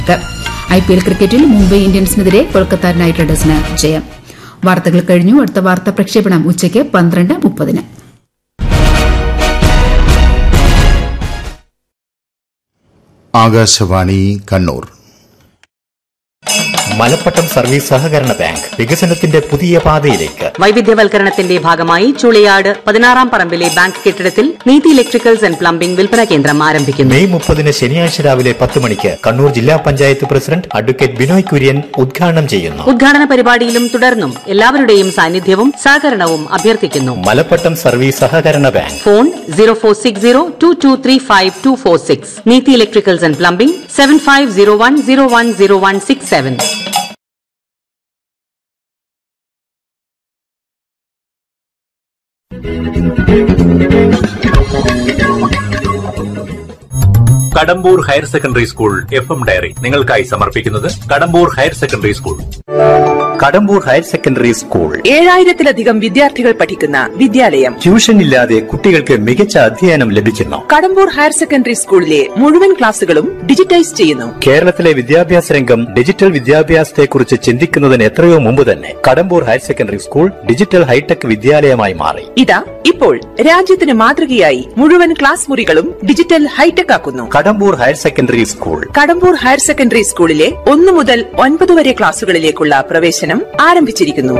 I P L ക്രിക്കറ്റിൽ മുംബൈ ഇന്ത്യൻസിനെതിരെ Kolkata knight റൈഡേഴ്സിന് ജയം വാർത്തകൾ കഴിഞ്ഞു അടുത്ത വാർത്താ പ്രക്ഷേപണം ഉച്ചയ്ക്ക് പന്ത്രണ്ട് മുപ്പതിന് ആകാശവാണി കണ്ണൂർ മലപ്പട്ടം സർവീസ് സഹകരണ ബാങ്ക് വികസനത്തിന്റെ പുതിയ പാതയിലേക്ക് വൈവിധ്യവൽക്കരണത്തിന്റെ ഭാഗമായി ചുളിയാട് പതിനാറാം പറമ്പിലെ ബാങ്ക് കെട്ടിടത്തിൽ നീതി ഇലക്ട്രിക്കൽസ് ആൻഡ് പ്ലംബിംഗ് വിൽപ്പന കേന്ദ്രം ആരംഭിക്കുന്നു മെയ് മുപ്പതിന് ശനിയാഴ്ച രാവിലെ പത്ത് മണിക്ക് കണ്ണൂർ ജില്ലാ പഞ്ചായത്ത് പ്രസിഡന്റ് അഡ്വക്കേറ്റ് ബിനോയ് കുര്യൻ ഉദ്ഘാടനം ചെയ്യുന്നു ഉദ്ഘാടന പരിപാടിയിലും തുടർന്നും എല്ലാവരുടെയും സാന്നിധ്യവും സഹകരണവും അഭ്യർത്ഥിക്കുന്നു മലപ്പട്ടം സർവീസ് സഹകരണ bank phone zero four six zero two two three five two four six Neethi electricals and plumbing seven five zero one zero one zero one six seven Kadambur higher secondary school F M diary നിങ്ങൾക്കായി സമർപ്പിക്കുന്നത് Kadambur higher secondary school Kadambur higher secondary school ഏഴായിരത്തിലധികം വിദ്യാർത്ഥികൾ പഠിക്കുന്ന വിദ്യാലയം tuition ഇല്ലാതെ കുട്ടികൾക്ക് മികച്ച അധ്യയനം ലഭിക്കുന്നു കടമ്പൂർ ഹയർ സെക്കൻഡറി സ്കൂളിലെ മുഴുവൻ ക്ലാസുകളും ഡിജിറ്റൈസ് ചെയ്യുന്നു കേരളത്തിലെ വിദ്യാഭ്യാസ രംഗം ഡിജിറ്റൽ വിദ്യാഭ്യാസത്തെക്കുറിച്ച് ചിന്തിക്കുന്നതിന് എത്രയോ മുമ്പ് തന്നെ Kadambur higher secondary school digital hi tech വിദ്യാലയമായി മാറി ഇതാ ഇപ്പോൾ രാജ്യത്തിന് മാതൃകയായി മുഴുവൻ ക്ലാസ് മുറികളും ഡിജിറ്റൽ ഹൈടെക് ആക്കുന്നു Kadambur higher secondary school Kadambur higher secondary സ്കൂളിലെ ഒന്നു മുതൽ ഒൻപത് വരെ ക്ലാസുകളിലേക്കുള്ള പ്രവേശനം ആരംഭിച്ചിരിക്കുന്നു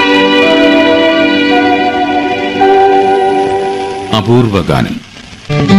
അപൂർവ ഗാനം